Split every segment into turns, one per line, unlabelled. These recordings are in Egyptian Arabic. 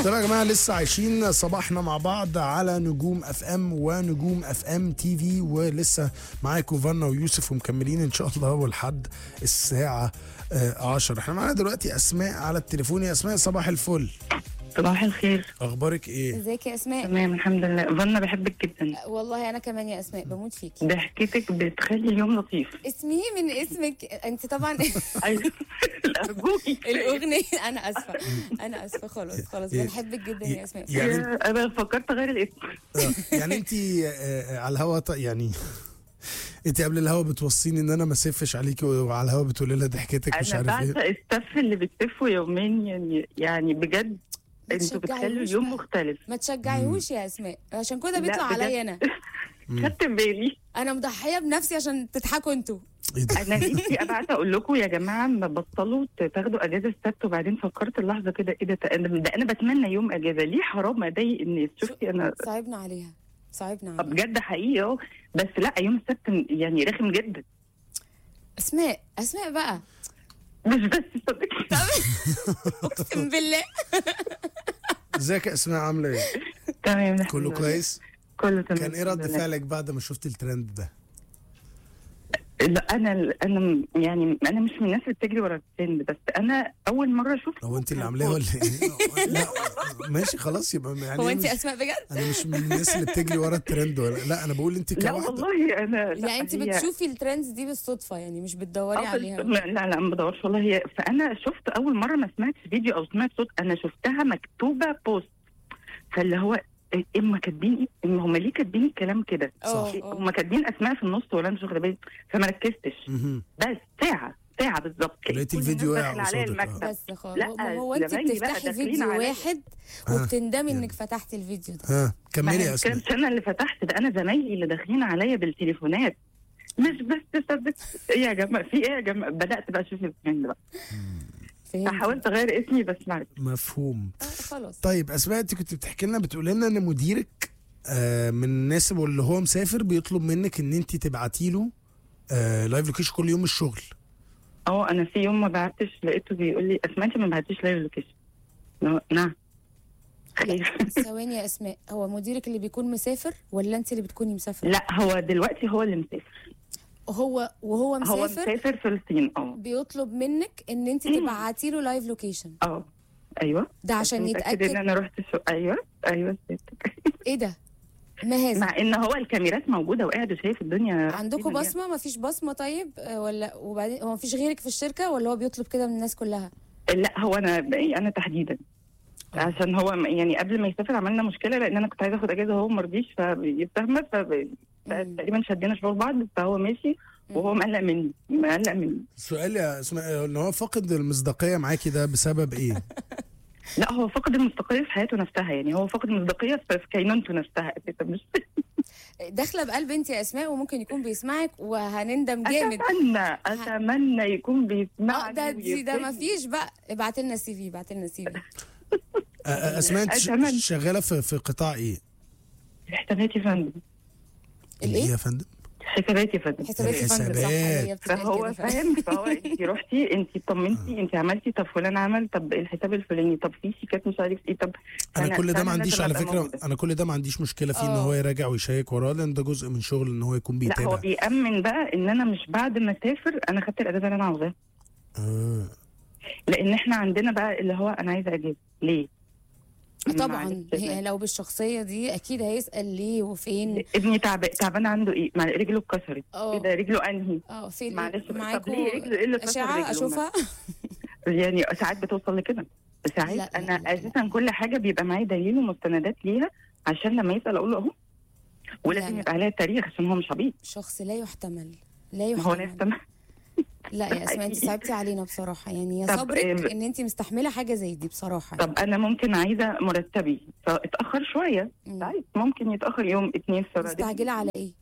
طيب يا جماعه لسه عايشين صباحنا مع بعض على نجوم اف ام ونجوم اف ام تي في ولسه معاكم فانا ويوسف ومكملين ان شاء الله ولحد الساعه 10 احنا معانا دلوقتي اسماء على التليفون يا اسماء صباح الفل
صباح الخير
اخبارك ايه
ازيك يا اسماء
تمام الحمد لله فانا بحبك جدا
والله انا كمان يا اسماء بموت فيكي
ضحكتك بتخلي اليوم لطيف
اسمي من اسمك انت طبعا
ايوه ارجوكي
الاغنيه انا اسفه انا اسفه خلاص خلاص
إيه.
بنحبك جدا يا اسماء
يعني
يا- انا فكرت اغير الاسم
آه، يعني انت على الهوا ط- يعني انت قبل الهوا بتوصيني ان انا ما اسفش عليكي وعلى الهوا بتقولي لها ضحكتك مش
انا
عارف ايه
بعشق الستاف اللي بتلفوا يومين يعني يعني بجد
ما
انتوا بتخلوا
تشجعيهوش
اليوم
بقى.
مختلف
ما تشجعيهوش يا اسماء عشان كده
لا،
بيطلع
بجد.
عليا انا
خدت بالي
انا مضحيه بنفسي عشان تضحكوا انتوا
ايه ده
انا نفسي ابعت اقول لكم يا جماعه ما بطلوا تاخدوا اجازه السبت وبعدين فكرت اللحظه كده ايه ده ده ده انا بتمنى يوم اجازه ليه حرام اضايق الناس شفتي انا
صعبنا عليها صعبنا
آه،
عليها
بجد حقيقي اه بس لا يوم السبت يعني رخم جدا
اسماء اسماء بقى
مش بس صدقني
اقسم بالله
ازيك يا اسماء عامله ايه
تمام الحمد
كله
لله.
كويس
كله تمام
كان ايه رد
الحمد لله.
فعلك بعد ما شفت الترند ده
لا انا انا يعني انا مش من الناس اللي بتجري ورا الترند بس انا اول مره شفت
هو انت اللي عاملاه ولا ايه لا ماشي خلاص يبقى يعني
هو
أنا
انت
مش-
اسماء بجد
انا مش من الناس اللي بتجري ورا الترند ولا لا انا بقول انت
لا
كواحده
والله انا لا
يعني انت
هي-
بتشوفي الترندز دي بالصدفه يعني مش بتدوري
آه،
عليها
لا لا لا ما بدورش والله هي فانا شفت اول مره ما سمعتش فيديو او سمعت صوت انا شفتها مكتوبه بوست فاللي هو إيه هم كاتبين ايه؟ إن هم ليه كاتبين الكلام كده؟
اه
إيه،
اه
هم كاتبين اسماء في النص ولا أنا مش واخده بالي فما ركزتش
مهم.
بس ساعه ساعه بالظبط
لقيت
كل
الفيديو
الناس
واقع
داخلة عليا
قصادك، آه.
المكتب.
بس خلاص
لا،
هو, هو انت
زمايلي بقى
بتفتحي
داخلين
فيديو
عليا.
واحد
آه.
وبتندمي
يعني.
انك فتحتي الفيديو ده
ها
ما
كملي
هي
يا اسماء
كانش انا اللي فتحت ده انا زمايلي اللي داخلين عليا بالتليفونات مش بس صدق ايه يا جماعه في ايه يا جماعه بدات بقى اشوف الترند بقى
فهمت
فحاولت اغير اسمي بس ما عرفتش.
مفهوم
آه خلاص
طيب اسماء انت كنت بتحكي لنا بتقول لنا ان مديرك آه من الناس اللي هو مسافر بيطلب منك ان انت تبعتي له آه لايف لوكيشن كل يوم الشغل
اه انا في يوم ما بعتش لقيته بيقول لي اسماء انت ما بعتيش لايف لوكيشن لا، نعم خير
ثواني يا اسماء هو مديرك اللي بيكون مسافر ولا انت اللي بتكوني مسافره
لا هو دلوقتي هو اللي مسافر
هو وهو
هو
مسافر
مسافر فلسطين اه
بيطلب منك ان انت
مم.
تبعتي له لايف لوكيشن
اه ايوه
ده عشان
متأكد ان
يتاكد
انا رحت شو ايوه ايوه
ايه ده ما هذا
مع ان هو الكاميرات موجوده وقاعد وشايف الدنيا
عندكم
فيها
بصمه ما فيش بصمه طيب آه، ولا وبعدين هو ما فيش غيرك في الشركه ولا هو بيطلب كده من الناس كلها
لا هو انا انا تحديدا عشان هو م- يعني قبل ما يسافر عملنا مشكله لان انا كنت عايزه اخد اجازه وهو ما رضيش فاهمه
مم.
تقريبا شدينا شعور بعض فهو ماشي وهو مقلق مني مقلق مني
سؤال يا اسماء ان هو فقد المصداقيه معاكي ده بسبب ايه؟
لا هو فقد المصداقيه في حياته نفسها يعني هو فقد المصداقيه في في كينونته نفسها اساسا مش
داخله بقلب انت يا اسماء وممكن يكون بيسمعك وهنندم جامد
اتمنى اتمنى يكون
اه
بيسمعني
ده دي ده ما
ويرتاح.
فيش بقى ابعت لنا السي في ابعت لنا السي في
آه، آه، اسماء انت ش-
أتمنى.
شغاله في في قطاع ايه؟
حسابات يا فندم
اللي
الايه؟
هي يا فندم؟
حسابات يا فندم
حسابات يا فندم صح
الحسابات.
هي بتتقال
فهو
كده فعلا.
فاهم فهو انت رحتي انت طمنتي انت عملتي طب فلان عمل طب الحساب الفلاني طب في شيكات مش عارف ايه طب
انا كل ده
فأنا
ما عنديش
لازم
على
أبقى
فكره
موجودة.
انا كل ده ما عنديش مشكله فيه ان
اه.
هو يراجع ويشيك وراه لان ده جزء من شغل ان هو يكون
لا هو
بيتابع
بيأمن بقى ان انا مش بعد ما اسافر انا خدت الاجازه اللي انا عاوزاها
آه.
لان احنا عندنا بقى اللي هو انا عايزه اجازه ليه؟
طبعا
معلش
هي لو بالشخصيه دي اكيد هيسال ليه وفين
ابني تعب تعبان عنده ايه؟ مع رجله اتكسرت
اه
ايه ده رجله انهي؟
اه فين
معلش طب
معاكم
ليه رجله ايه اللي كسر
اشعه
رجله؟
اشوفها
يعني ساعات بتوصل لكده ساعات
لا،
انا
لا، لا.
اساسا كل حاجه بيبقى معايا دليل ومستندات ليها عشان لما يسال اقول له اهو ولازم
لا.
يبقى عليها التاريخ عشان هو مش عبيط
شخص لا يحتمل لا
ما هو لا
يحتمل
يستمع
لا يا اسماء انت
حقيقي.
صعبتي علينا بصراحه يعني يا
طب،
صبرك
آه،
ان انت مستحمله حاجه زي دي بصراحه
طب انا ممكن عايزه مرتبي فاتاخر شويه
مم.
عايز ممكن يتاخر يوم اتنين في
مستعجله على ايه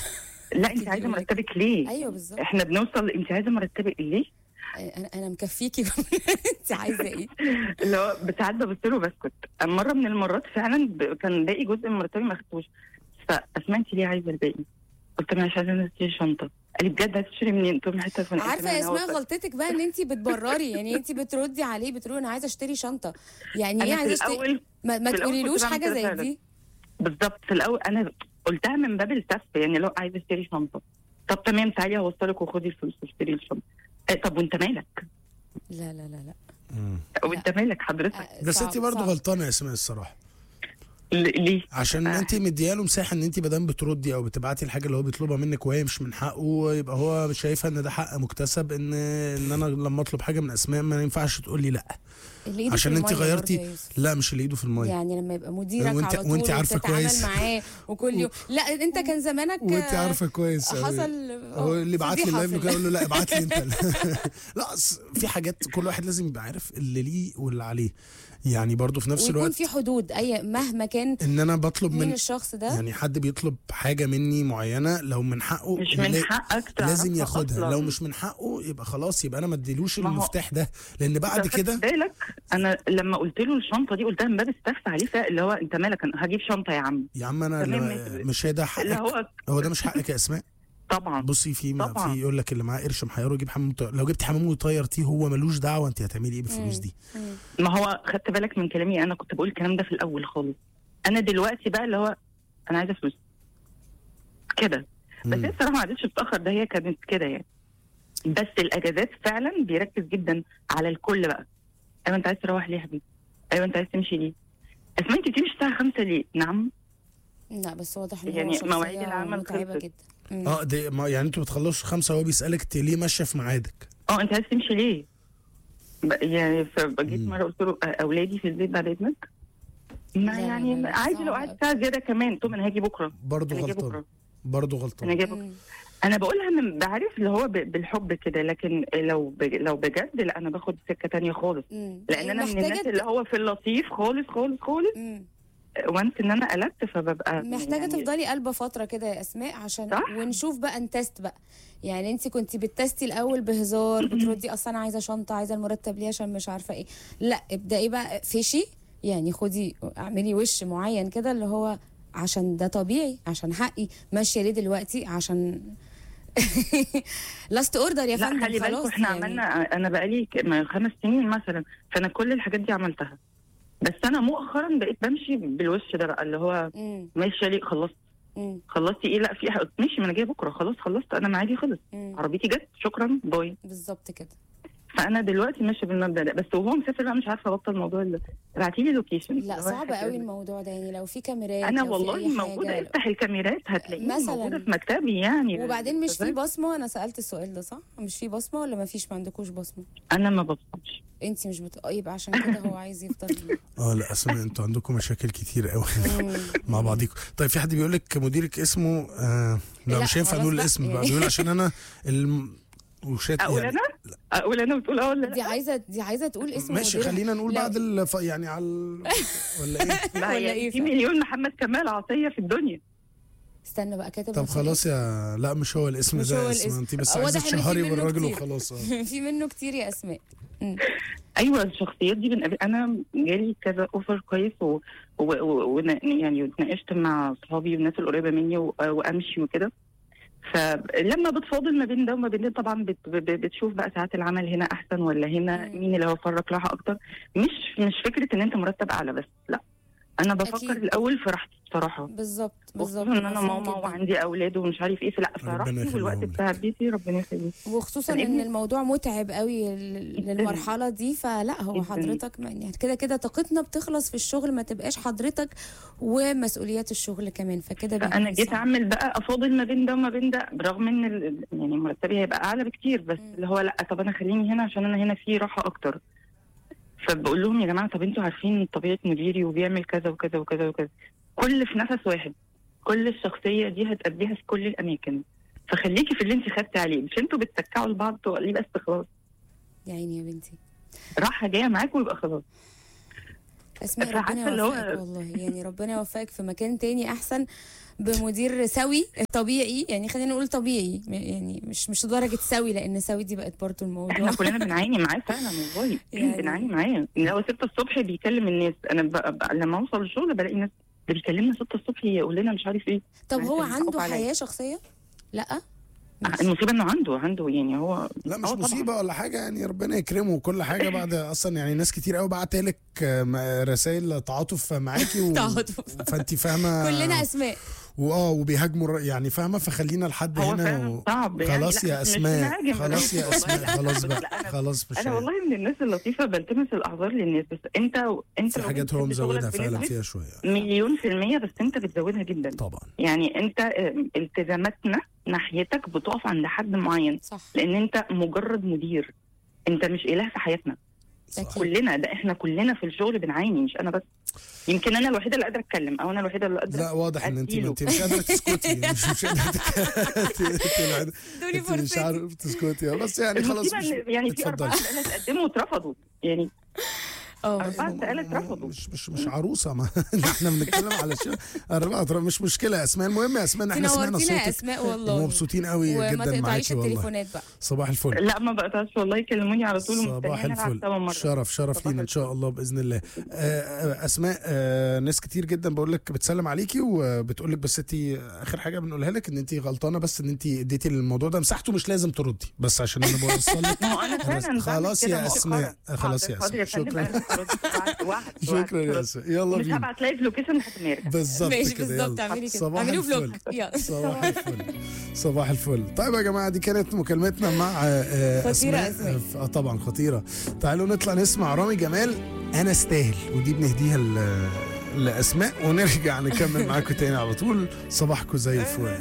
لا انت عايزه مرتبك ليه؟
ايوه بالظبط
احنا بنوصل انت عايزه مرتبك ليه؟
انا انا مكفيكي انت عايزه ايه
اللي هو ساعات ببص له بسكت مره من المرات فعلا ب- كان باقي جزء من مرتبي ما خدتوش فاسماء انت ليه عايزه الباقي؟ قلت له مش عايزه انزل شنطه قال لي بجد هتشتري منين؟ قلت له من حته فين
عارفه يا اسماء غلطتك بقى ان انت بتبرري يعني انت بتردي عليه بتقولي انا عايزه اشتري شنطه يعني ايه
انا في
عايزه اشتري
الاول
ما, ما
في الأول
تقوليلوش
كنت بعمل
حاجه
كده
زي
فعلا.
دي
بالظبط في الاول انا قلتها من باب التف يعني لو عايزه اشتري شنطه طب تمام تعالي اوصلك وخدي الفلوس واشتري الشنطه آه، طب وانت مالك؟
لا لا لا لا
مم.
وانت مالك حضرتك؟
آه،
بس
صعب-
انت برضه
صعب.
غلطانه يا اسماء الصراحه
ل- ليه؟
عشان
آه.
انت مدياله مساحه ان انت مادام بتردي او بتبعتي الحاجه اللي هو بيطلبها منك وهي مش من حقه يبقى هو شايفها ان ده حق مكتسب ان ان انا لما اطلب حاجه من اسماء ما ينفعش تقول لي لا
اللي إيده
عشان
في
انت
المية
غيرتي
برضه يا يوسف.
لا مش اللي ايده في الميه
يعني لما يبقى مديرك
وانت-
على طول
وانت عارفة
وبتتعامل
كويس.
معاه وكل يوم لا انت كان زمانك
وانت
آه،
عارفه كويس أوي.
حصل
هو اللي بعت لي
فضيحة
اللايف
في
كده اقول له لا ابعت لي انت لا أص- في حاجات كل واحد لازم يبقى عارف اللي ليه واللي عليه يعني برضه في نفس
ويكون
الوقت
في حدود اي مهما كان
ان انا بطلب
مين
من
الشخص ده
يعني حد بيطلب حاجه مني معينه لو من حقه
مش من
لا-
حقك تعرفها
لازم ياخدها
أصلاً.
لو مش من حقه يبقى خلاص يبقى انا ما اديلوش
ما هو-
المفتاح ده لان بعد
بس
كده
خد بالك انا لما قلت له الشنطه دي قلتها من باب استفسى عليه فا- اللي هو انت مالك أنا هجيب شنطه يا عم
يا عم انا
تمام،
اللي-
ماشي.
مش هي ده
اللي
حقك
هو
هو ده مش حقك يا اسماء
طبعا
بصي في ما
طبعاً.
في يقول لك اللي معاه قرش محيره يجيب حمام طير. لو جبت حمام وطيرتيه هو ملوش دعوه انت هتعملي ايه بالفلوس
مم.
دي
مم.
ما هو خدت بالك من كلامي انا كنت بقول الكلام ده في الاول خالص انا دلوقتي بقى اللي هو انا عايزه فلوس كده بس
مم.
هي الصراحه ما عادتش بتاخر ده هي كانت كده يعني بس الاجازات فعلا بيركز جدا على الكل بقى ايوه انت عايز تروح ليه يا حبيبي ايوه انت عايز تمشي ليه اسماء انت بتمشي الساعه 5 ليه نعم
لا بس واضح ان
يعني
هو
مواعيد
شخصية
العمل
متعبة
خلصت.
جدا مم.
اه دي ما يعني انتوا بتخلصوا خمسه وهو بيسالك انت ليه ماشيه في ميعادك
اه انت عايز تمشي ليه ب- يعني فجيت
مم.
مره قلت له "أ- اولادي في البيت بعد اذنك ما
لا، لا،
يعني
لا، لا،
عادي
صعب
لو
أوي.
قعدت ساعه زياده كمان قلت له انا هاجي بكره
برضه
انا جاي
غلطان
بكره
برضه
انا
غلطان
جاي بكره
مم.
انا بقولها من بعرف اللي هو ب- بالحب كده لكن لو ب- لو بجد لا انا باخد سكه تانية خالص
مم.
لان انا من
محتاجة
الناس اللي هو في اللطيف خالص خالص خالص
مم.
وانس ان انا قلبت فببقى
محتاجه
يعني
تفضلي قلبه فتره كده يا اسماء عشان
صح.
ونشوف بقى نتست بقى يعني انت كنت بتستي الاول بهزار بتردي اصلا انا عايزه شنطه عايزه المرتب ليه عشان مش عارفه ايه لا ابداي بقى فشي يعني خدي اعملي وش معين كده اللي هو عشان ده طبيعي عشان حقي ماشيه ليه دلوقتي عشان لاست اوردر يا
لا
فندم
خلي
خلاص
بالكم احنا
يعني.
عملنا انا بقالي ك- ما خمس سنين مثلا فانا كل الحاجات دي عملتها بس انا مؤخرا بقيت بمشي بالوش ده بقى اللي هو
مم.
ماشيه ليه خلصت
مم.
خلصتي ايه لا في حاجة. ماشي ما انا جايه بكره خلاص خلصت انا معادي خلص
مم.
عربيتي جت شكرا باي
بالظبط كده
فانا دلوقتي ماشيه بالمبدا ده بس وهو مسافر بقى مش عارفه ابطل الموضوع اللي ابعتي لي لوكيشن
لا صعب قوي الموضوع ده يعني لو في كاميرات
انا
لو في
والله
أي
موجوده
حاجة.
افتح الكاميرات هتلاقيني
مثلاً.
موجوده في مكتبي يعني
وبعدين مش في بصمه انا سالت السؤال ده صح مش في بصمه ولا ما فيش ما عندكوش بصمه
انا ما ببصمش
انت مش بت... يبقى عشان كده هو عايز يفضل
اه لا اسماء انتوا عندكم مشاكل كتير قوي
مم.
مع بعضيكم طيب في حد بيقول لك مديرك اسمه آه لا,
لا،
مش هينفع
خلاص
نقول
بقى،
الاسم بقى
يعني.
بيقول عشان انا الم... وشات
اقول
يعني
انا اقول انا بتقول اه ولا
دي
لا
عايزه دي عايزه تقول اسم
ماشي
مديرها.
خلينا نقول
لا.
بعد الف... يعني على ال... ولا ايه
لا
ولا
يعني
إيه
في
فعلا؟
مليون محمد كمال عطيه في الدنيا
استنى بقى كاتب
طب
نفس
خلاص يا لا مش هو الاسم
مش
ده
هو
يا اسماء
الاسم.
انت بس
واضح
عايزه
إن في
تشهري
منه
بالراجل
كتير.
وخلاص اه
الاسم. في منه كتير يا اسماء مم.
ايوه الشخصيات دي بنقابل انا جالي كذا اوفر كويس و... و... و... و... يعني اتناقشت مع اصحابي والناس القريبه مني و... وامشي وكده فلما بتفاضل ما بين ده وما بين ده طبعا بت... ب- بتشوف بقى ساعات العمل هنا احسن ولا هنا
مم.
مين اللي هيوفرك راحه اكتر مش مش فكره ان انت مرتب اعلى بس لا انا بفكر
أكيد.
الاول في راحتي بصراحه
بالظبط
خصوصا
بالظبط
ان انا
مفهوم
ماما
جداً.
وعندي اولاد ومش عارف ايه فلا
ربنا
فراحتي
يخليهم
والوقت
لك.
بتاع بيتي ربنا يخليك
وخصوصا
كان
ان
ابني-
الموضوع متعب قوي لل- للمرحله دي فلا هو
جداً.
حضرتك ما- يعني كده كده طاقتنا بتخلص في الشغل ما تبقاش حضرتك ومسؤوليات الشغل كمان فكده
فانا
بيكون
جيت
صعب.
اعمل بقى افاضل ما بين ده وما بين ده برغم ان ال- يعني مرتبي هيبقى اعلى بكتير بس
مم.
اللي هو لا طب انا خليني هنا عشان انا هنا في راحه اكتر فبقول لهم يا جماعه طب انتوا عارفين طبيعه مديري وبيعمل كذا وكذا وكذا وكذا كل في نفس واحد كل الشخصيه دي هتقابليها في كل الاماكن فخليكي في اللي انت خدتي عليه مش انتوا بتتكعوا لبعض تقولي بس خلاص
يا عيني يا بنتي
راحه جايه معاكم ويبقى خلاص
اسماء
فعارفة
ربنا
اللي هو-
يوفقك والله يعني ربنا يوفقك في مكان تاني احسن بمدير سوي طبيعي يعني خلينا نقول طبيعي يعني مش مش لدرجه سوي لان سوي دي بقت برضه الموضوع
احنا كلنا بنعاني معاه فعلا والله
يعني-
بنعاني معاه ان هو 6 الصبح بيكلم الناس انا بقى بقى لما اوصل الشغل بلاقي الناس ده بيكلمنا 6 الصبح يقول لنا مش عارف ايه
طب
معلش
هو
أنا
عنده
هقف عليا.
حياه شخصيه لا ماشي.
المصيبه انه عنده عنده يعني هو
لا مش
آه طبعاً.
مصيبه ولا حاجه يعني ربنا يكرمه وكل حاجه بعد اصلا يعني ناس كتير قوي بعت لك رسائل تعاطف معاكي و...
تعاطف.
فانت فاهمه
كلنا اسماء
واه وبيهاجموا الر- يعني فاهمه فخلينا لحد
هو
هنا
فعلا
و...
صعب يعني
خلاص
لا،
يا
مش
اسماء
بنهاجم.
خلاص يا
والله
اسماء
لا،
خلاص
بس
بقى
لا، أنا-
خلاص مش
انا
عارف.
والله من الناس اللطيفه بلتمس الاعذار للناس بس انت انت
في
لو
حاجات هو
بتحب شغلك
مزودها فعلا
بنسبة
فيها شويه
مليون في المية بس انت بتزودها جدا
طبعا
يعني انت اه، التزاماتنا ناحيتك بتقف عند حد معين
صح
لان انت مجرد مدير انت مش اله في حياتنا
صح.
أكيد.
كلنا ده احنا كلنا في الشغل بنعاني مش انا بس يمكن انا الوحيده اللي قادره اتكلم او انا الوحيده اللي قادره
لا واضح ان انت
أديله.
انت مش قادره تسكتي مش مش قادره تك-
دوني
انت مش
فرصتي
عارفه تسكتي بس يعني خلاص
المصيبه
مش
ان يعني في اربعه
اتفضلي.
سؤالات اتقدموا واترفضوا يعني
اه
أربعة سؤالات رفضوا.
مش مش مش عروسه ما احنا بنتكلم على شيء أربعة أطراف، مش مشكله يا اسماء المهم يا اسماء إن احنا سمعنا
تنورتينا يا
صوتك
اسماء والله
ومبسوطين قوي
وما
جدا
تقطعيش
معاكي والله
التليفونات بقى
صباح الفل
لا ما بقطعش والله كلموني على طول
صباح
ومستنيين نلعب
الفل
سوا مره
شرف شرف
صباح
لينا ان شاء الله باذن الله آه، آه، اسماء آه، ناس كتير جدا بقول لك بتسلم عليكي وبتقول لك بس انت اخر حاجه بنقولها لك ان انت غلطانه بس ان انت اديتي الموضوع ده مساحته مش لازم تردي بس عشان انا بوصل لك
ما هو انا فعلا بعمل
خلاص
كده
يا
مؤخراً.
اسماء خلاص يا
حاضر، حاضر
اسماء
فندم،
شكرا
أنا هرد. وعد- وعد-
شكرا يا
وعد.
اسماء يلا
مش
بينا
هبعت لايف لوكيشن لحد ما يرجع
بالظبط
ماشي
كده
بالظبط
يلا.
اعملي كده
صباح
اعملوا فلوج
الفل
يلا
صباح الفل صباح الفل طيب يا جماعه دي كانت مكالمتنا مع آه، آه،
خطيرة أسماء.
آه، طبعا خطيره تعالوا نطلع نسمع رامي جمال انا استاهل ودي بنهديها ل- لاسماء ونرجع نكمل معاكم تاني على طول صباحكم زي الفل